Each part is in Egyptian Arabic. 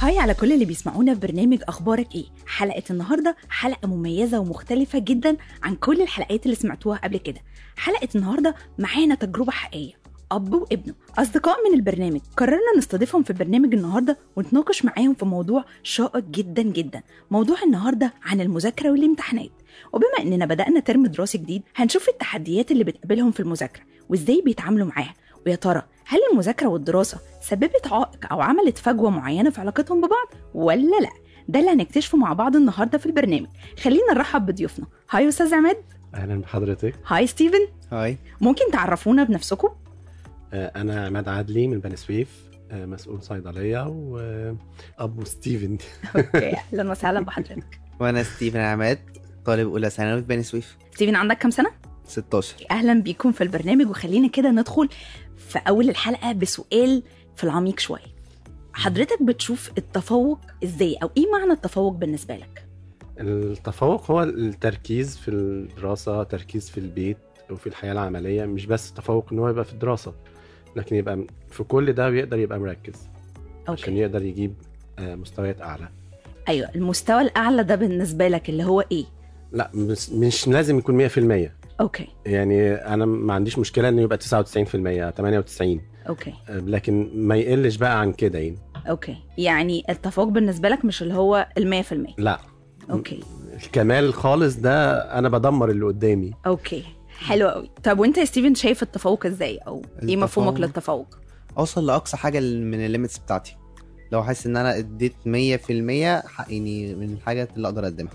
هاي على كل اللي بيسمعونا في برنامج اخبارك ايه حلقه النهارده حلقه مميزه ومختلفه جدا عن كل الحلقات اللي سمعتوها قبل كده حلقه النهارده معانا تجربه حقيقيه اب وابنه اصدقاء من البرنامج قررنا نستضيفهم في برنامج النهارده ونتناقش معاهم في موضوع شائق جدا جدا موضوع النهارده عن المذاكره والامتحانات وبما اننا بدانا ترم دراسي جديد هنشوف التحديات اللي بتقابلهم في المذاكره وازاي بيتعاملوا معاها ويا ترى هل المذاكره والدراسه سببت عائق او عملت فجوه معينه في علاقتهم ببعض ولا لا ده اللي هنكتشفه مع بعض النهارده في البرنامج خلينا نرحب بضيوفنا هاي استاذ عماد اهلا بحضرتك هاي ستيفن هاي ممكن تعرفونا بنفسكم آه، انا عماد عدلي من بني سويف آه، مسؤول صيدليه وابو ستيفن اوكي اهلا وسهلا بحضرتك وانا ستيفن عماد طالب اولى ثانوي في بني سويف ستيفن عندك كام سنه 16 اهلا بيكم في البرنامج وخلينا كده ندخل في اول الحلقه بسؤال في العميق شويه حضرتك بتشوف التفوق ازاي او ايه معنى التفوق بالنسبه لك التفوق هو التركيز في الدراسه تركيز في البيت وفي الحياه العمليه مش بس التفوق ان هو يبقى في الدراسه لكن يبقى في كل ده بيقدر يبقى مركز عشان اوكي يقدر يجيب آه، مستويات اعلى ايوه المستوى الاعلى ده بالنسبه لك اللي هو ايه لا مش, مش لازم يكون 100% اوكي يعني انا ما عنديش مشكله انه يبقى 99% 98 اوكي آه، لكن ما يقلش بقى عن كده يعني اوكي يعني التفوق بالنسبه لك مش اللي هو ال 100% لا اوكي الكمال خالص ده انا بدمر اللي قدامي اوكي حلو قوي طب وانت يا ستيفن شايف التفوق ازاي او ايه مفهومك التفوق؟ للتفوق اوصل لاقصى حاجه من الليميتس بتاعتي لو حاسس ان انا اديت 100% حقيني من الحاجات اللي اقدر اقدمها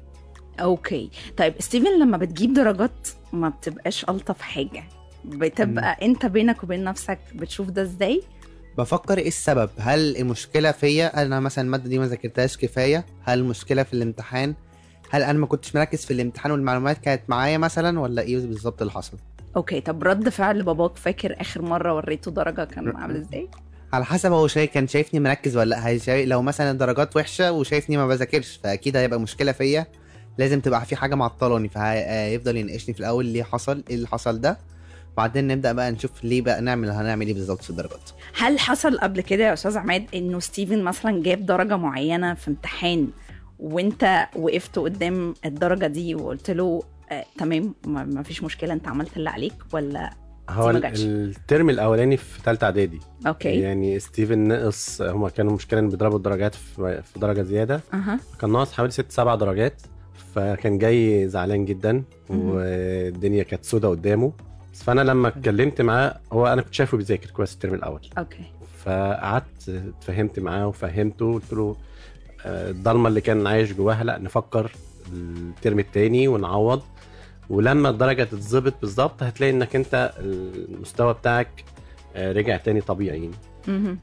اوكي طيب ستيفن لما بتجيب درجات ما بتبقاش الطف حاجه بتبقى انت بينك وبين نفسك بتشوف ده ازاي بفكر ايه السبب هل المشكله فيا انا مثلا الماده دي ما ذاكرتهاش كفايه هل المشكله في الامتحان هل انا ما كنتش مركز في الامتحان والمعلومات كانت معايا مثلا ولا ايه بالظبط اللي حصل اوكي طب رد فعل باباك فاكر اخر مره وريته درجه كان عامل ازاي على حسب هو شايف كان شايفني مركز ولا لا هيشايف لو مثلا الدرجات وحشه وشايفني ما بذاكرش فاكيد هيبقى مشكله فيا لازم تبقى في حاجه معطلاني فهيفضل يناقشني في الاول ليه حصل ايه اللي حصل ده بعدين نبدا بقى نشوف ليه بقى نعمل هنعمل ايه بالظبط في الدرجات هل حصل قبل كده يا استاذ عماد انه ستيفن مثلا جاب درجه معينه في امتحان وانت وقفت قدام الدرجه دي وقلت له آه تمام ما ما فيش مشكله انت عملت اللي عليك ولا هو ما ال- جاتش. الترم الاولاني في ثالثه اعدادي اوكي يعني ستيفن نقص هما كانوا مشكله ان بيضربوا الدرجات في في درجه زياده اها كان ناقص حوالي ست سبع درجات فكان جاي زعلان جدا مهم. والدنيا كانت سودة قدامه فانا لما اتكلمت معاه هو انا كنت شايفه بيذاكر كويس الترم الاول اوكي فقعدت اتفهمت معاه وفهمته قلت له آه، الضلمه اللي كان عايش جواها لا نفكر الترم التاني ونعوض ولما الدرجه تتظبط بالظبط هتلاقي انك انت المستوى بتاعك آه، رجع تاني طبيعي يعني. مهم.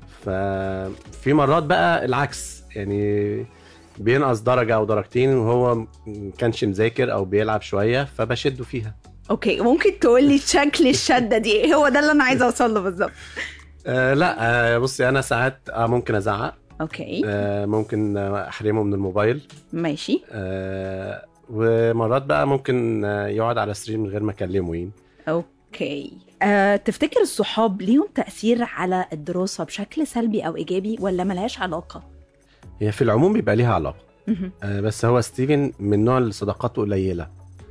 ففي مرات بقى العكس يعني بينقص درجه او درجتين وهو ما كانش مذاكر او بيلعب شويه فبشده فيها اوكي ممكن تقول لي شكل الشده دي ايه هو ده اللي انا عايزه اوصل له بالظبط آه لا آه بصي انا ساعات آه ممكن ازعق اوكي آه ممكن آه، احرمه من الموبايل ماشي آه ومرات بقى ممكن آه، يقعد على السرير من غير ما اكلمه يعني اوكي أه تفتكر الصحاب ليهم تاثير على الدراسه بشكل سلبي او ايجابي ولا ملهاش علاقه هي في العموم بيبقى ليها علاقه مهم. آه بس هو ستيفن من نوع اللي صداقاته قليله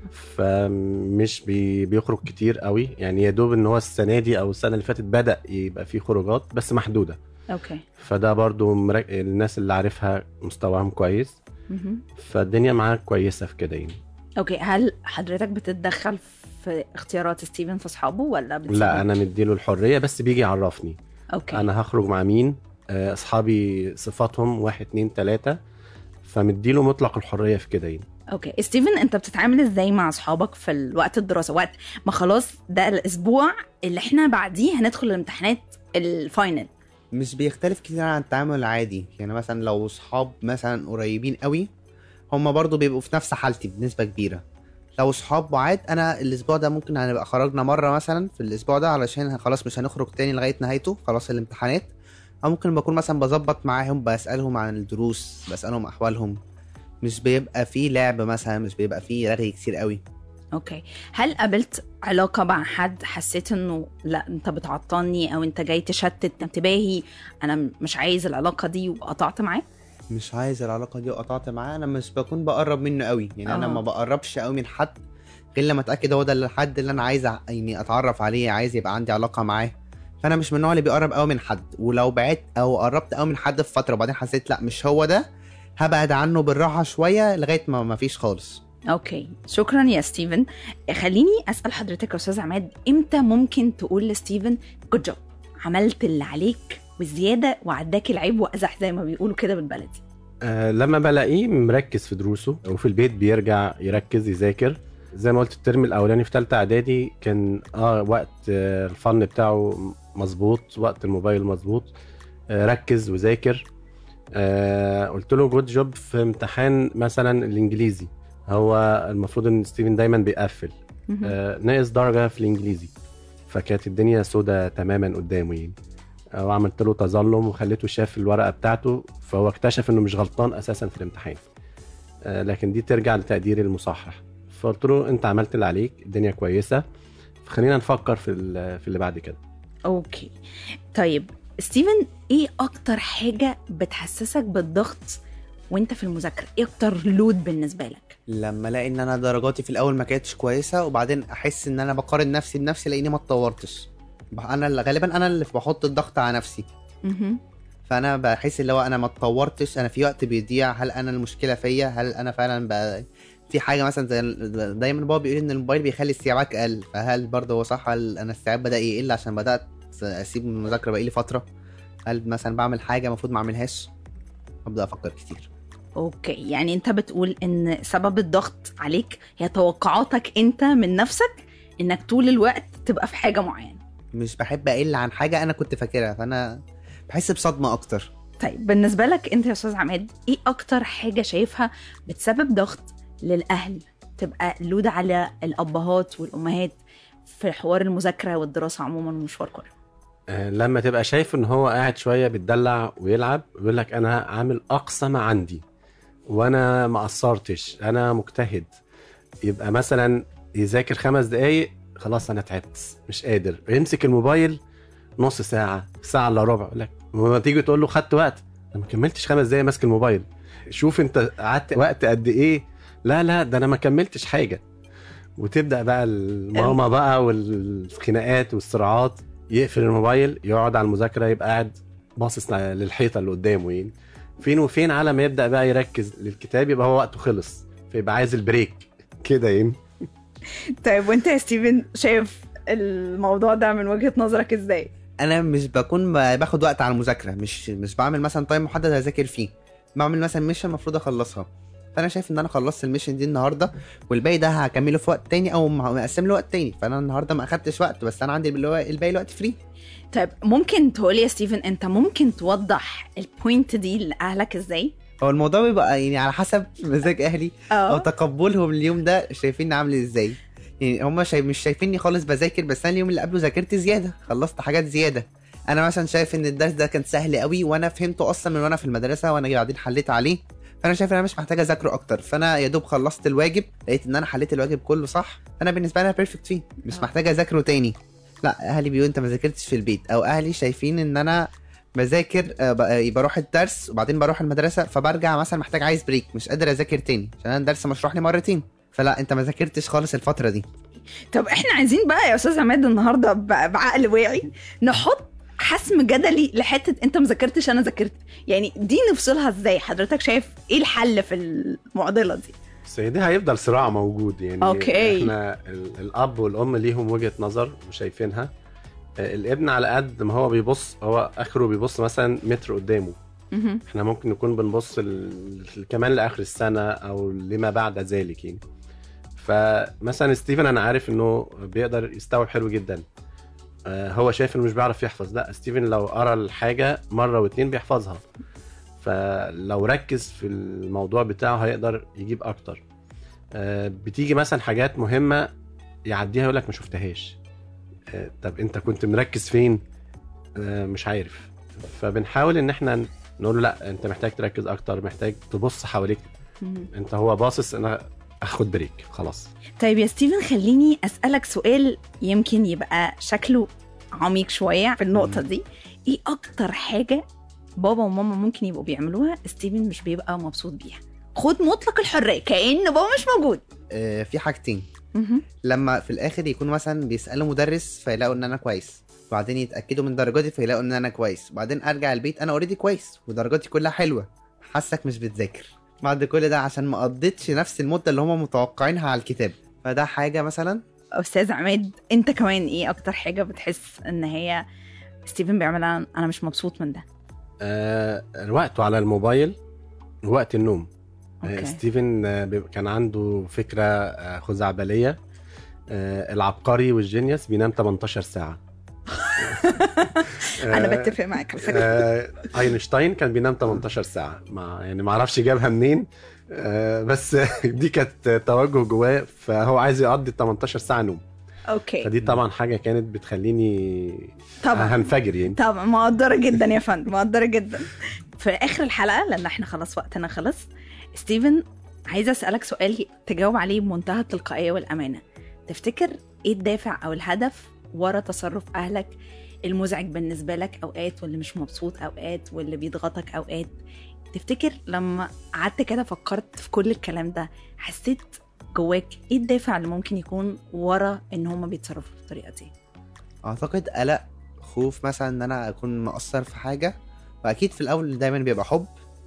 فمش بي بيخرج كتير قوي يعني يا دوب ان هو السنه دي او السنه اللي فاتت بدا يبقى فيه خروجات بس محدوده اوكي فده برضو مرك... الناس اللي عارفها مستواهم كويس مهم. فالدنيا معاه كويسه في كده يعني اوكي هل حضرتك بتتدخل في اختيارات ستيفن في اصحابه ولا بتسيبه؟ لا انا مديله الحريه بس بيجي يعرفني اوكي انا هخرج مع مين آه، اصحابي صفاتهم واحد اتنين تلاته فمديله مطلق الحريه في كده يعني اوكي ستيفن انت بتتعامل ازاي مع اصحابك في الوقت الدراسه وقت ما خلاص ده الاسبوع اللي احنا بعديه هندخل الامتحانات الفاينل مش بيختلف كتير عن التعامل العادي يعني مثلا لو صحاب مثلا قريبين قوي هما برضو بيبقوا في نفس حالتي بنسبة كبيرة لو صحاب بعاد انا الاسبوع ده ممكن هنبقى خرجنا مرة مثلا في الاسبوع ده علشان خلاص مش هنخرج تاني لغاية نهايته خلاص الامتحانات او ممكن بكون مثلا بظبط معاهم بسألهم عن الدروس بسألهم احوالهم مش بيبقى فيه لعب مثلا مش بيبقى فيه رغي كتير قوي اوكي هل قابلت علاقة مع حد حسيت انه لا انت بتعطلني او انت جاي تشتت انتباهي انا مش عايز العلاقة دي وقطعت معاه مش عايز العلاقه دي وقطعت معاه انا مش بكون بقرب منه قوي يعني انا آه. ما بقربش قوي من حد غير لما اتاكد هو ده الحد اللي انا عايز أ- يعني اتعرف عليه عايز يبقى عندي علاقه معاه فانا مش من النوع اللي بيقرب قوي من حد ولو بعدت او قربت قوي من حد في فتره وبعدين حسيت لا مش هو ده هبعد عنه بالراحه شويه لغايه ما ما فيش خالص اوكي شكرا يا ستيفن خليني اسال حضرتك يا استاذ عماد امتى ممكن تقول لستيفن جود جوب عملت اللي عليك والزياده وعداك العيب وازح زي ما بيقولوا كده بالبلدي آه، لما بلاقيه مركز في دروسه وفي البيت بيرجع يركز يذاكر زي ما قلت الترم الاولاني في ثالثه اعدادي كان اه وقت آه الفن بتاعه مظبوط وقت الموبايل مظبوط آه ركز وذاكر آه قلت له جود جوب في امتحان مثلا الانجليزي هو المفروض ان ستيفن دايما بيقفل مهم. آه ناقص درجه في الانجليزي فكانت الدنيا سودة تماما قدامه يعني آه، وعملت له تظلم وخليته شاف الورقه بتاعته فهو اكتشف انه مش غلطان اساسا في الامتحان آه، لكن دي ترجع لتقدير المصحح فقلت له انت عملت اللي عليك الدنيا كويسه فخلينا نفكر في ال- في اللي بعد كده اوكي طيب ستيفن ايه اكتر حاجه بتحسسك بالضغط وانت في المذاكره ايه اكتر لود بالنسبه لك لما الاقي ان انا درجاتي في الاول ما كانتش كويسه وبعدين احس ان انا بقارن نفسي بنفسي لاني ما اتطورتش بح- انا اللي غالبا انا اللي بحط الضغط على نفسي مهم. فانا بحس اللي هو انا ما اتطورتش انا في وقت بيضيع هل انا المشكله فيا هل انا فعلا ب... في حاجه مثلا زي ال- دايما بابا بيقول ان الموبايل بيخلي استيعابك اقل فهل برضه هو صح هل انا استيعاب بدا يقل عشان بدات اسيب المذاكره بقالي فتره هل مثلا بعمل حاجه المفروض ما اعملهاش ابدا افكر كتير اوكي يعني انت بتقول ان سبب الضغط عليك هي توقعاتك انت من نفسك انك طول الوقت تبقى في حاجه معينه مش بحب اقل عن حاجه انا كنت فاكرها فانا بحس بصدمه اكتر طيب بالنسبه لك انت يا استاذ عماد ايه اكتر حاجه شايفها بتسبب ضغط للاهل تبقى لود على الابهات والامهات في حوار المذاكره والدراسه عموما والمشوار كله آه، لما تبقى شايف ان هو قاعد شويه بيتدلع ويلعب ويقول لك انا عامل اقصى ما عندي وانا ما قصرتش انا مجتهد يبقى مثلا يذاكر خمس دقايق خلاص انا تعبت مش قادر يمسك الموبايل نص ساعه ساعه الا ربع يقول لك لما تيجي تقول له خدت وقت انا ما كملتش خمس دقايق ماسك الموبايل شوف انت قعدت وقت قد ايه لا لا ده انا ما كملتش حاجه وتبدا بقى الماما بقى والخناقات والصراعات يقفل الموبايل يقعد على المذاكره يبقى قاعد باصص للحيطه اللي قدامه يعني فين وفين على ما يبدا بقى يركز للكتاب يبقى هو وقته خلص فيبقى عايز البريك كده يعني طيب وانت يا ستيفن شايف الموضوع ده من وجهه نظرك ازاي انا مش بكون ب- باخد وقت على المذاكره مش مش بعمل مثلا تايم محدد هذاكر فيه بعمل مثلا ميشن المفروض اخلصها فانا شايف ان انا خلصت الميشن دي النهارده والباقي ده هكمله في وقت تاني او م- مقسم له وقت تاني فانا النهارده ما اخدتش وقت بس انا عندي اللي هو الباقي الوقت فري طيب ممكن تقولي يا ستيفن انت ممكن توضح البوينت دي لاهلك ازاي هو الموضوع بيبقى يعني على حسب مزاج اهلي او اه تقبلهم اليوم ده شايفيني عامل ازاي يعني هم شايف مش شايفيني خالص بذاكر بس انا اليوم اللي قبله ذاكرت زياده خلصت حاجات زياده انا مثلا شايف ان الدرس ده كان سهل قوي وانا فهمته اصلا من وانا في المدرسه وانا بعدين حليت عليه فانا شايف ان انا مش محتاج اذاكره اكتر فانا يا دوب خلصت الواجب لقيت ان انا حليت الواجب كله صح فانا بالنسبه لي انا بيرفكت فيه مش آه. محتاج اذاكره تاني لا اهلي بيقولوا انت ما ذاكرتش في البيت او اهلي شايفين ان انا بذاكر آه، ب- آه، بروح الدرس وبعدين بروح المدرسه فبرجع مثلا محتاج عايز بريك مش قادر اذاكر تاني عشان انا الدرس مشروح لي مرتين فلا انت ما ذاكرتش خالص الفتره دي طب احنا عايزين بقى يا استاذ عماد النهارده ب- بعقل واعي نحط حسم جدلي لحته انت ما ذاكرتش انا ذاكرت يعني دي نفصلها ازاي حضرتك شايف ايه الحل في المعضله دي بس هي دي هيفضل صراع موجود يعني أوكي. احنا ال- الاب والام ليهم وجهه نظر وشايفينها آه، الابن على قد ما هو بيبص هو اخره بيبص مثلا متر قدامه مهم. احنا ممكن نكون بنبص ال... كمان لاخر السنه او لما بعد ذلك يعني فمثلا ستيفن انا عارف انه بيقدر يستوعب حلو جدا آه، هو شايف انه مش بيعرف يحفظ لا ستيفن لو قرا الحاجه مره واتنين بيحفظها فلو ركز في الموضوع بتاعه هيقدر يجيب اكتر آه، بتيجي مثلا حاجات مهمه يعديها يقول لك ما شفتهاش آه، طب انت كنت مركز فين آه، مش عارف فبنحاول ان احنا نقول له لا انت محتاج تركز اكتر محتاج تبص حواليك مهم. انت هو باصص انا اخد بريك خلاص طيب يا ستيفن خليني اسالك سؤال يمكن يبقى شكله عميق شويه في النقطه مم. دي ايه اكتر حاجه بابا وماما ممكن يبقوا بيعملوها ستيفن مش بيبقى مبسوط بيها خد مطلق الحريه كأن بابا مش موجود آه، في حاجتين مهم. لما في الاخر يكونوا مثلا بيسالوا مدرس فيلاقوا ان انا كويس وبعدين يتاكدوا من درجاتي فيلاقوا ان انا كويس وبعدين ارجع البيت انا اوريدي كويس ودرجاتي كلها حلوه حاسك مش بتذاكر بعد كل ده عشان ما قضيتش نفس المده اللي هم متوقعينها على الكتاب فده حاجه مثلا استاذ عماد انت كمان ايه اكتر حاجه بتحس ان هي ستيفن بيعملها انا مش مبسوط من ده آه وقته على الموبايل وقت النوم آه اوكي ستيفن آه بيبقى- كان عنده فكره آه خزعبليه آه العبقري والجينيوس بينام 18 ساعه انا آه، بتفق معاك على فكره آه، اينشتاين كان بينام 18 ساعه ما يعني ما اعرفش جابها منين آه، بس دي كانت توجه جواه فهو عايز يقضي ال 18 ساعه نوم اوكي فدي طبعا حاجه كانت بتخليني طبعا هنفجر يعني طبعا مقدرة جدا يا فندم مقدرة جدا في آخر الحلقة لأن احنا خلاص وقتنا خلص ستيفن عايزة أسألك سؤال تجاوب عليه بمنتهى التلقائية والأمانة تفتكر إيه الدافع أو الهدف ورا تصرف أهلك المزعج بالنسبة لك أوقات واللي مش مبسوط أوقات واللي بيضغطك أوقات تفتكر لما قعدت كده فكرت في كل الكلام ده حسيت جواك ايه الدافع اللي ممكن يكون ورا ان هما بيتصرفوا بالطريقه دي اعتقد قلق خوف مثلا ان انا اكون مقصر في حاجه واكيد في الاول دايما بيبقى حب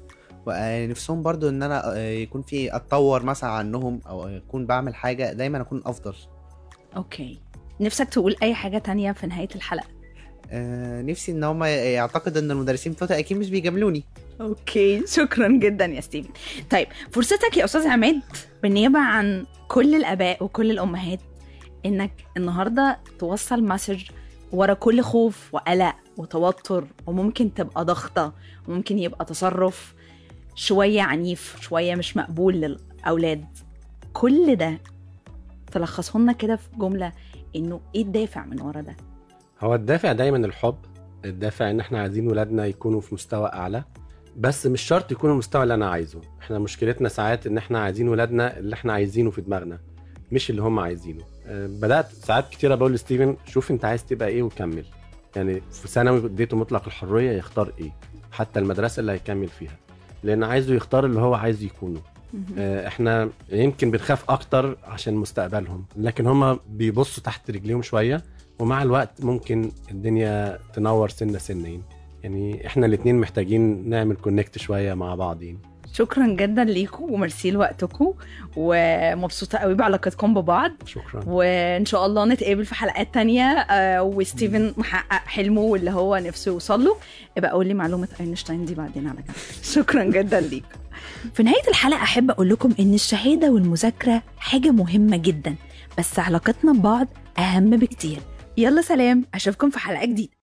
ونفسهم برضو ان انا آه، يكون في اتطور مثلا عنهم او اكون بعمل حاجه دايما اكون افضل اوكي نفسك تقول اي حاجه تانية في نهايه الحلقه آه، نفسي ان هم يعتقد ان المدرسين بتوعي اكيد مش بيجاملوني اوكي شكرا جدا يا ستيفن طيب فرصتك يا استاذ عماد بالنيابه عن كل الاباء وكل الامهات انك النهارده توصل مسج ورا كل خوف وقلق وتوتر وممكن تبقى ضغطه وممكن يبقى تصرف شويه عنيف شويه مش مقبول للاولاد كل ده تلخصه لنا كده في جمله انه ايه الدافع من ورا ده هو الدافع دايما الحب الدافع ان احنا عايزين ولادنا يكونوا في مستوى اعلى بس مش شرط يكونوا المستوى اللي انا عايزه احنا مشكلتنا ساعات ان احنا عايزين ولادنا اللي احنا عايزينه في دماغنا مش اللي هم عايزينه أه، بدات ساعات كتيره بقول لستيفن شوف انت عايز تبقى ايه وكمل يعني في ثانوي اديته مطلق الحريه يختار ايه حتى المدرسه اللي هيكمل فيها لان عايزه يختار اللي هو عايز يكونه آه، احنا يمكن بنخاف اكتر عشان مستقبلهم لكن هم بيبصوا تحت رجليهم شويه ومع الوقت ممكن الدنيا تنور سنه سنه يعني. يعني احنا الاتنين محتاجين نعمل كونكت شويه مع بعض يعني. شكرا جدا ليكم وميرسي لوقتكم ومبسوطه قوي بعلاقتكم ببعض شكرا وان شاء الله نتقابل في حلقات تانية آه، وستيفن محقق حلمه واللي هو نفسه يوصل له ابقى قول لي معلومه اينشتاين دي بعدين على جنب شكرا جدا ليك في نهايه الحلقه احب اقول لكم ان الشهاده والمذاكره حاجه مهمه جدا بس علاقتنا ببعض اهم بكتير يلا سلام اشوفكم في حلقه جديده